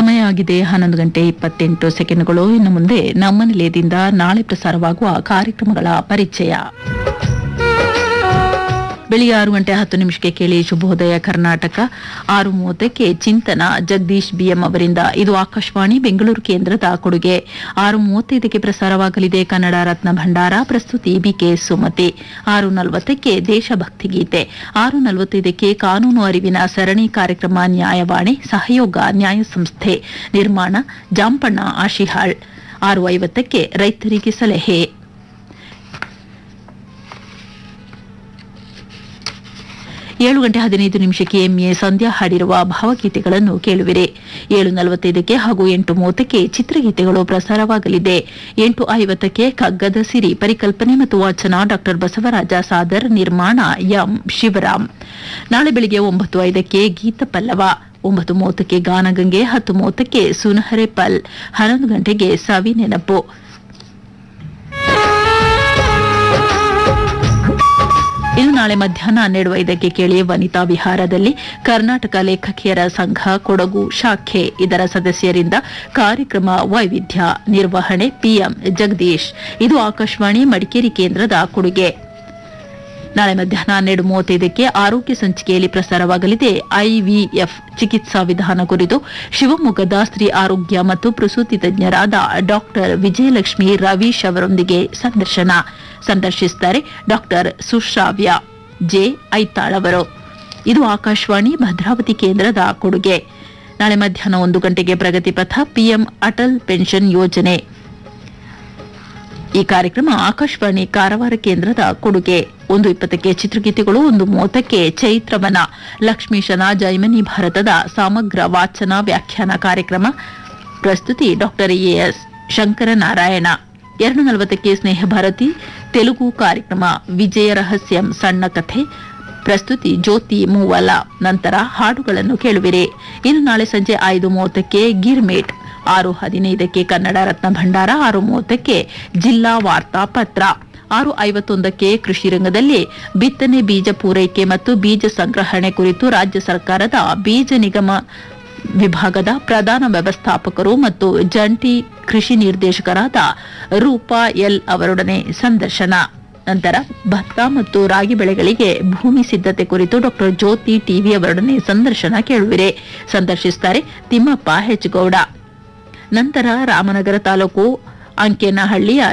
ಸಮಯ ಆಗಿದೆ ಹನ್ನೊಂದು ಗಂಟೆ ಇಪ್ಪತ್ತೆಂಟು ಸೆಕೆಂಡ್ಗಳು ಇನ್ನು ಮುಂದೆ ನಮ್ಮ ನಿಲಯದಿಂದ ನಾಳೆ ಪ್ರಸಾರವಾಗುವ ಕಾರ್ಯಕ್ರಮಗಳ ಪರಿಚಯ ಬೆಳಿಗ್ಗೆ ಆರು ಗಂಟೆ ಹತ್ತು ನಿಮಿಷಕ್ಕೆ ಕೇಳಿ ಶುಭೋದಯ ಕರ್ನಾಟಕ ಆರು ಮೂವತ್ತಕ್ಕೆ ಚಿಂತನ ಜಗದೀಶ್ ಬಿಎಂ ಅವರಿಂದ ಇದು ಆಕಾಶವಾಣಿ ಬೆಂಗಳೂರು ಕೇಂದ್ರದ ಕೊಡುಗೆ ಆರು ಮೂವತ್ತೈದಕ್ಕೆ ಪ್ರಸಾರವಾಗಲಿದೆ ಕನ್ನಡ ರತ್ನ ಭಂಡಾರ ಪ್ರಸ್ತುತಿ ಬಿಕೆ ಸುಮತಿ ಆರು ನಲವತ್ತಕ್ಕೆ ದೇಶಭಕ್ತಿ ಗೀತೆ ಆರು ನಲವತ್ತೈದಕ್ಕೆ ಕಾನೂನು ಅರಿವಿನ ಸರಣಿ ಕಾರ್ಯಕ್ರಮ ನ್ಯಾಯವಾಣಿ ಸಹಯೋಗ ನ್ಯಾಯ ಸಂಸ್ಥೆ ನಿರ್ಮಾಣ ಜಾಂಪಣ್ಣ ಆಶಿಹಾಳ್ ಆರು ಐವತ್ತಕ್ಕೆ ರೈತರಿಗೆ ಸಲಹೆ ಏಳು ಗಂಟೆ ಹದಿನೈದು ನಿಮಿಷಕ್ಕೆ ಎಂಎ ಸಂಧ್ಯಾ ಹಾಡಿರುವ ಭಾವಗೀತೆಗಳನ್ನು ಕೇಳುವಿರಿ ಏಳು ನಲವತ್ತೈದಕ್ಕೆ ಹಾಗೂ ಎಂಟು ಮೂವತ್ತಕ್ಕೆ ಚಿತ್ರಗೀತೆಗಳು ಪ್ರಸಾರವಾಗಲಿದೆ ಎಂಟು ಐವತ್ತಕ್ಕೆ ಕಗ್ಗದ ಸಿರಿ ಪರಿಕಲ್ಪನೆ ಮತ್ತು ವಾಚನ ಡಾ ಬಸವರಾಜ ಸಾದರ್ ನಿರ್ಮಾಣ ಎಂ ಶಿವರಾಮ್ ನಾಳೆ ಬೆಳಿಗ್ಗೆ ಒಂಬತ್ತು ಐದಕ್ಕೆ ಗೀತ ಪಲ್ಲವ ಒಂಬತ್ತು ಮೂವತ್ತಕ್ಕೆ ಗಾನಗಂಗೆ ಹತ್ತು ಮೂವತ್ತಕ್ಕೆ ಸುನಹರೆ ಪಲ್ ಹನ್ನೊಂದು ಗಂಟೆಗೆ ಸವಿ ನೆನಪು ಇನ್ನು ನಾಳೆ ಮಧ್ಯಾಹ್ನ ಹನ್ನೆರಡು ಐದಕ್ಕೆ ಕೇಳಿ ವನಿತಾ ವಿಹಾರದಲ್ಲಿ ಕರ್ನಾಟಕ ಲೇಖಕಿಯರ ಸಂಘ ಕೊಡಗು ಶಾಖೆ ಇದರ ಸದಸ್ಯರಿಂದ ಕಾರ್ಯಕ್ರಮ ವೈವಿಧ್ಯ ನಿರ್ವಹಣೆ ಪಿಎಂ ಜಗದೀಶ್ ಇದು ಆಕಾಶವಾಣಿ ಮಡಿಕೇರಿ ಕೇಂದ್ರದ ಕೊಡುಗೆ ನಾಳೆ ಮಧ್ಯಾಹ್ನ ಹನ್ನೆರಡು ಮೂವತ್ತೈದಕ್ಕೆ ಆರೋಗ್ಯ ಸಂಚಿಕೆಯಲ್ಲಿ ಪ್ರಸಾರವಾಗಲಿದೆ ಐವಿಎಫ್ ಚಿಕಿತ್ಸಾ ವಿಧಾನ ಕುರಿತು ಶಿವಮೊಗ್ಗದ ಸ್ತ್ರೀ ಆರೋಗ್ಯ ಮತ್ತು ಪ್ರಸೂತಿ ತಜ್ಞರಾದ ಡಾಕ್ಟರ್ ವಿಜಯಲಕ್ಷ್ಮಿ ರವೀಶ್ ಅವರೊಂದಿಗೆ ಸಂದರ್ಶನ ಸಂದರ್ಶಿಸುತ್ತಾರೆ ಡಾಕ್ಟರ್ ಸುಶ್ರಾವ್ಯ ಜೆ ಐತಾಳ್ ಅವರು ಇದು ಆಕಾಶವಾಣಿ ಭದ್ರಾವತಿ ಕೇಂದ್ರದ ಕೊಡುಗೆ ನಾಳೆ ಮಧ್ಯಾಹ್ನ ಒಂದು ಗಂಟೆಗೆ ಪ್ರಗತಿ ಪಥ ಪಿಎಂ ಅಟಲ್ ಪೆನ್ಷನ್ ಯೋಜನೆ ಈ ಕಾರ್ಯಕ್ರಮ ಆಕಾಶವಾಣಿ ಕಾರವಾರ ಕೇಂದ್ರದ ಕೊಡುಗೆ ಒಂದು ಇಪ್ಪತ್ತಕ್ಕೆ ಚಿತ್ರಗೀತೆಗಳು ಒಂದು ಮೂವತ್ತಕ್ಕೆ ಚೈತ್ರವನ ಲಕ್ಷ್ಮೀಶನ ಜೈಮನಿ ಭಾರತದ ಸಮಗ್ರ ವಾಚನ ವ್ಯಾಖ್ಯಾನ ಕಾರ್ಯಕ್ರಮ ಪ್ರಸ್ತುತಿ ಡಾಕ್ಟರ್ ಎಎಸ್ ಶಂಕರನಾರಾಯಣ ಎರಡು ನಲವತ್ತಕ್ಕೆ ಸ್ನೇಹ ಭಾರತಿ ತೆಲುಗು ಕಾರ್ಯಕ್ರಮ ವಿಜಯ ರಹಸ್ಯಂ ಸಣ್ಣ ಕಥೆ ಪ್ರಸ್ತುತಿ ಜ್ಯೋತಿ ಮೂವಲ ನಂತರ ಹಾಡುಗಳನ್ನು ಕೇಳುವಿರಿ ಇನ್ನು ನಾಳೆ ಸಂಜೆ ಐದು ಮೂವತ್ತಕ್ಕೆ ಗಿರ್ಮೇಟ್ ಆರು ಹದಿನೈದಕ್ಕೆ ಕನ್ನಡ ರತ್ನ ಭಂಡಾರ ಆರು ಮೂವತ್ತಕ್ಕೆ ಜಿಲ್ಲಾ ವಾರ್ತಾ ಪತ್ರ ಆರು ಐವತ್ತೊಂದಕ್ಕೆ ಕೃಷಿ ರಂಗದಲ್ಲಿ ಬಿತ್ತನೆ ಬೀಜ ಪೂರೈಕೆ ಮತ್ತು ಬೀಜ ಸಂಗ್ರಹಣೆ ಕುರಿತು ರಾಜ್ಯ ಸರ್ಕಾರದ ಬೀಜ ನಿಗಮ ವಿಭಾಗದ ಪ್ರಧಾನ ವ್ಯವಸ್ಥಾಪಕರು ಮತ್ತು ಜಂಟಿ ಕೃಷಿ ನಿರ್ದೇಶಕರಾದ ರೂಪಾ ಎಲ್ ಅವರೊಡನೆ ಸಂದರ್ಶನ ನಂತರ ಭತ್ತ ಮತ್ತು ರಾಗಿ ಬೆಳೆಗಳಿಗೆ ಭೂಮಿ ಸಿದ್ಧತೆ ಕುರಿತು ಡಾಕ್ಟರ್ ಜ್ಯೋತಿ ಟಿವಿ ಅವರೊಡನೆ ಸಂದರ್ಶನ ಕೇಳುವಿರೆ ಸಂದರ್ಶಿಸುತ್ತಾರೆ ತಿಮ್ಮಪ್ಪ ಹೆಚ್ಗೌಡ ನಂತರ ರಾಮನಗರ ತಾಲೂಕು ಅಂಕೇನಹಳ್ಳಿಯ